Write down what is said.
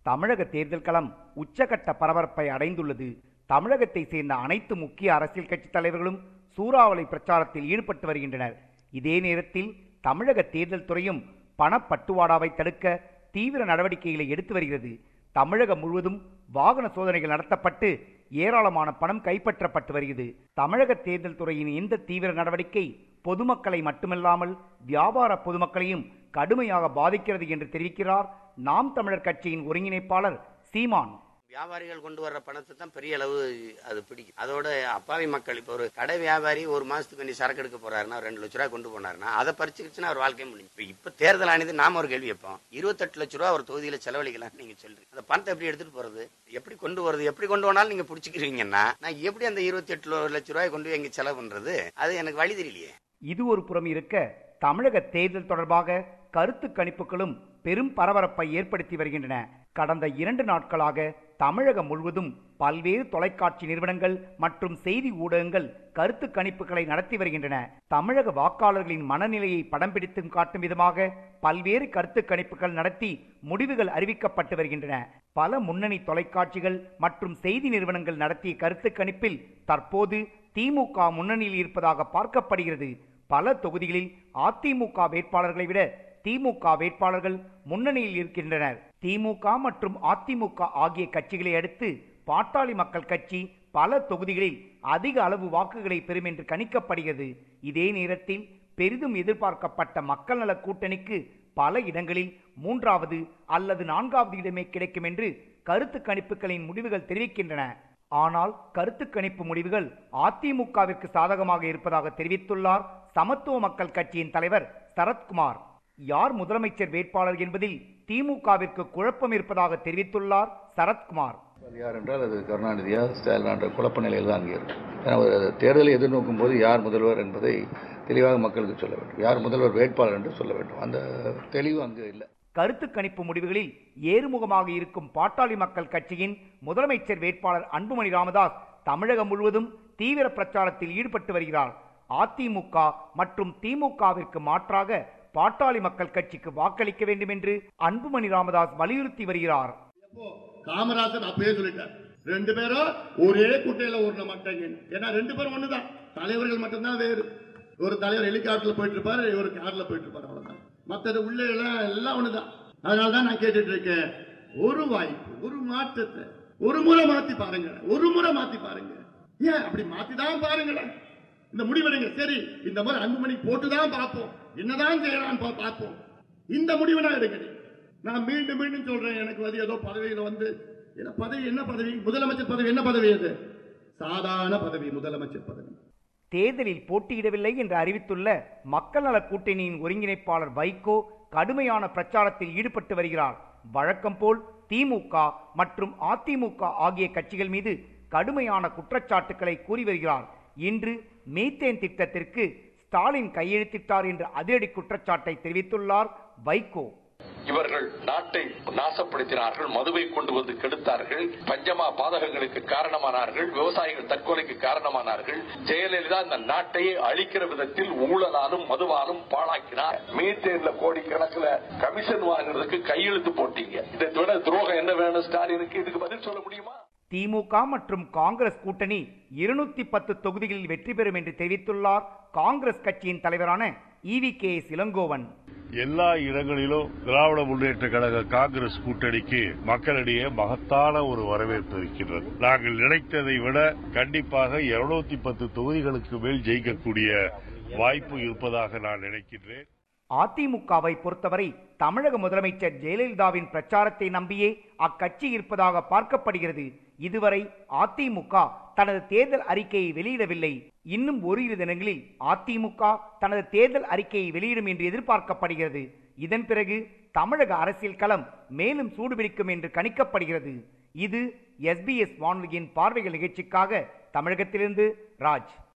தமிழக தேர்தல் களம் உச்சகட்ட பரபரப்பை அடைந்துள்ளது தமிழகத்தை சேர்ந்த அனைத்து முக்கிய அரசியல் கட்சி தலைவர்களும் சூறாவளி பிரச்சாரத்தில் ஈடுபட்டு வருகின்றனர் இதே நேரத்தில் தமிழக தேர்தல் துறையும் பணப்பட்டுவாடாவை தடுக்க தீவிர நடவடிக்கைகளை எடுத்து வருகிறது தமிழகம் முழுவதும் வாகன சோதனைகள் நடத்தப்பட்டு ஏராளமான பணம் கைப்பற்றப்பட்டு வருகிறது தமிழக தேர்தல் துறையின் இந்த தீவிர நடவடிக்கை பொதுமக்களை மட்டுமல்லாமல் வியாபார பொதுமக்களையும் கடுமையாக பாதிக்கிறது என்று தெரிவிக்கிறார் நாம் தமிழர் கட்சியின் ஒருங்கிணைப்பாளர் சீமான் வியாபாரிகள் கொண்டு வர்ற பணத்தை தான் பெரிய அளவு அது பிடிக்கும் அதோட அப்பாவி மக்கள் இப்போ ஒரு கடை வியாபாரி ஒரு மாசத்துக்கு வேண்டி சரக்கு எடுக்க போறாருன்னா ரெண்டு லட்ச ரூபாய் கொண்டு போனாருன்னா அதை பறிச்சுக்கிச்சுன்னா அவர் வாழ்க்கை முடியும் இப்போ இப்ப தேர்தல் ஆனது நாம ஒரு கேள்வி வைப்போம் இருபத்தெட்டு லட்ச ரூபா ஒரு தொகுதியில செலவழிக்கலாம் நீங்க சொல்றீங்க அந்த பணத்தை எப்படி எடுத்துட்டு போறது எப்படி கொண்டு வருது எப்படி கொண்டு போனாலும் நீங்க பிடிச்சிக்கிறீங்கன்னா நான் எப்படி அந்த இருபத்தி எட்டு லட்ச ரூபாய் கொண்டு போய் எங்க செலவு பண்றது அது எனக்கு வழி தெரியலையே இது ஒரு புறம் இருக்க தமிழக தேர்தல் தொடர்பாக கருத்து கணிப்புகளும் பெரும் பரபரப்பை ஏற்படுத்தி வருகின்றன கடந்த இரண்டு நாட்களாக தமிழகம் முழுவதும் பல்வேறு தொலைக்காட்சி நிறுவனங்கள் மற்றும் செய்தி ஊடகங்கள் கருத்து கணிப்புகளை நடத்தி வருகின்றன தமிழக வாக்காளர்களின் மனநிலையை படம் பிடித்தும் காட்டும் விதமாக பல்வேறு கருத்து கணிப்புகள் நடத்தி முடிவுகள் அறிவிக்கப்பட்டு வருகின்றன பல முன்னணி தொலைக்காட்சிகள் மற்றும் செய்தி நிறுவனங்கள் நடத்திய கருத்து கணிப்பில் தற்போது திமுக முன்னணியில் இருப்பதாக பார்க்கப்படுகிறது பல தொகுதிகளில் அதிமுக வேட்பாளர்களை விட திமுக வேட்பாளர்கள் முன்னணியில் இருக்கின்றனர் திமுக மற்றும் அதிமுக ஆகிய கட்சிகளை அடுத்து பாட்டாளி மக்கள் கட்சி பல தொகுதிகளில் அதிக அளவு வாக்குகளை பெறும் என்று கணிக்கப்படுகிறது இதே நேரத்தில் பெரிதும் எதிர்பார்க்கப்பட்ட மக்கள் நல கூட்டணிக்கு பல இடங்களில் மூன்றாவது அல்லது நான்காவது இடமே கிடைக்கும் என்று கருத்து கணிப்புகளின் முடிவுகள் தெரிவிக்கின்றன ஆனால் கருத்து கணிப்பு முடிவுகள் அதிமுகவிற்கு சாதகமாக இருப்பதாக தெரிவித்துள்ளார் சமத்துவ மக்கள் கட்சியின் தலைவர் சரத்குமார் யார் முதலமைச்சர் வேட்பாளர் என்பதில் திமுகவிற்கு குழப்பம் இருப்பதாக தெரிவித்துள்ளார் சரத்குமார் அது யார் என்றால் அது கருணாநிதியா ஸ்டாலின் என்ற குழப்ப நிலையில் தான் அங்கே இருக்கும் ஏன்னா ஒரு தேர்தலை எதிர்நோக்கும் போது யார் முதல்வர் என்பதை தெளிவாக மக்களுக்கு சொல்ல வேண்டும் யார் முதல்வர் வேட்பாளர் என்று சொல்ல வேண்டும் அந்த தெளிவு அங்கு இல்லை கருத்து கணிப்பு முடிவுகளில் ஏறுமுகமாக இருக்கும் பாட்டாளி மக்கள் கட்சியின் முதலமைச்சர் வேட்பாளர் அன்புமணி ராமதாஸ் தமிழகம் முழுவதும் தீவிர பிரச்சாரத்தில் ஈடுபட்டு வருகிறார் அதிமுக மற்றும் திமுகவிற்கு மாற்றாக பாட்டாளி மக்கள் கட்சிக்கு வாக்களிக்க வேண்டும் என்று அன்புமணி ராமதாஸ் வலியுறுத்தி வருகிறார் எப்போ காமராஜர் அப்பயே சொல்லிட்டார் ரெண்டு பேரும் ஒரே குட்டையில ஊர்ன மாட்டாங்க ஏன்னா ரெண்டு பேரும் ஒண்ணுதான் தலைவர்கள் மட்டும்தான் வேறு ஒரு தலைவர் ஹெலிகாப்டர்ல போயிட்டு இருப்பாரு ஒரு கார்ல போயிட்டு இருப்பாரு அவ்வளவுதான் மற்றது உள்ள எல்லாம் எல்லாம் ஒண்ணுதான் அதனால தான் நான் கேட்டுட்டு இருக்கேன் ஒரு வாய்ப்பு ஒரு மாற்றத்தை ஒரு முறை மாத்தி பாருங்க ஒரு முறை மாத்தி பாருங்க ஏன் அப்படி மாத்தி தான் பாருங்களேன் இந்த முடிவெடுங்க சரி இந்த மாதிரி அன்பு மணி போட்டு தான் பார்ப்போம் என்னதான் செய்யறான்னு பா- பார்ப்போம் இந்த முடிவை நான் எடுக்கிறேன் நான் மீண்டும் மீண்டும் சொல்றேன் எனக்கு வந்து ஏதோ பதவியில வந்து என்ன பதவி என்ன பதவி முதலமைச்சர் பதவி என்ன பதவி அது சாதாரண பதவி முதலமைச்சர் பதவி தேர்தலில் போட்டியிடவில்லை என்று அறிவித்துள்ள மக்கள் நல கூட்டணியின் ஒருங்கிணைப்பாளர் வைகோ கடுமையான பிரச்சாரத்தில் ஈடுபட்டு வருகிறார் வழக்கம் போல் திமுக மற்றும் அதிமுக ஆகிய கட்சிகள் மீது கடுமையான குற்றச்சாட்டுக்களை கூறி வருகிறார் இன்று மீத்தேன் திட்டத்திற்கு ஸ்டாலின் கையெழுத்திட்டார் என்ற அதிரடி குற்றச்சாட்டை தெரிவித்துள்ளார் வைகோ இவர்கள் நாட்டை நாசப்படுத்தினார்கள் மதுவை கொண்டு வந்து கெடுத்தார்கள் பஞ்சமா பாதகங்களுக்கு காரணமானார்கள் விவசாயிகள் தற்கொலைக்கு காரணமானார்கள் ஜெயலலிதா இந்த நாட்டையே அழிக்கிற விதத்தில் ஊழலாலும் மதுவாலும் பாழாக்கினார் மீத்தேன்ல கோடிக்கணக்கில் கமிஷன் வாங்குறதுக்கு கையெழுத்து போட்டீங்க இதை விட துரோகம் என்ன வேணும் ஸ்டாலினுக்கு இதுக்கு பதில் சொல்ல முடியுமா திமுக மற்றும் காங்கிரஸ் கூட்டணி இருநூத்தி பத்து தொகுதிகளில் வெற்றி பெறும் என்று தெரிவித்துள்ளார் காங்கிரஸ் கட்சியின் தலைவரான இவி கே இளங்கோவன் எல்லா இடங்களிலும் திராவிட முன்னேற்ற கழக காங்கிரஸ் கூட்டணிக்கு மக்களிடையே மகத்தான ஒரு வரவேற்பு இருக்கின்றது நாங்கள் நினைத்ததை விட கண்டிப்பாக இருநூத்தி பத்து தொகுதிகளுக்கு மேல் ஜெயிக்கக்கூடிய வாய்ப்பு இருப்பதாக நான் நினைக்கின்றேன் அதிமுகவை பொறுத்தவரை தமிழக முதலமைச்சர் ஜெயலலிதாவின் பிரச்சாரத்தை நம்பியே அக்கட்சி இருப்பதாக பார்க்கப்படுகிறது இதுவரை அதிமுக தனது தேர்தல் அறிக்கையை வெளியிடவில்லை இன்னும் ஓரிரு தினங்களில் அதிமுக தனது தேர்தல் அறிக்கையை வெளியிடும் என்று எதிர்பார்க்கப்படுகிறது இதன் பிறகு தமிழக அரசியல் களம் மேலும் சூடுபிடிக்கும் என்று கணிக்கப்படுகிறது இது எஸ்பிஎஸ் வானொலியின் பார்வைகள் நிகழ்ச்சிக்காக தமிழகத்திலிருந்து ராஜ்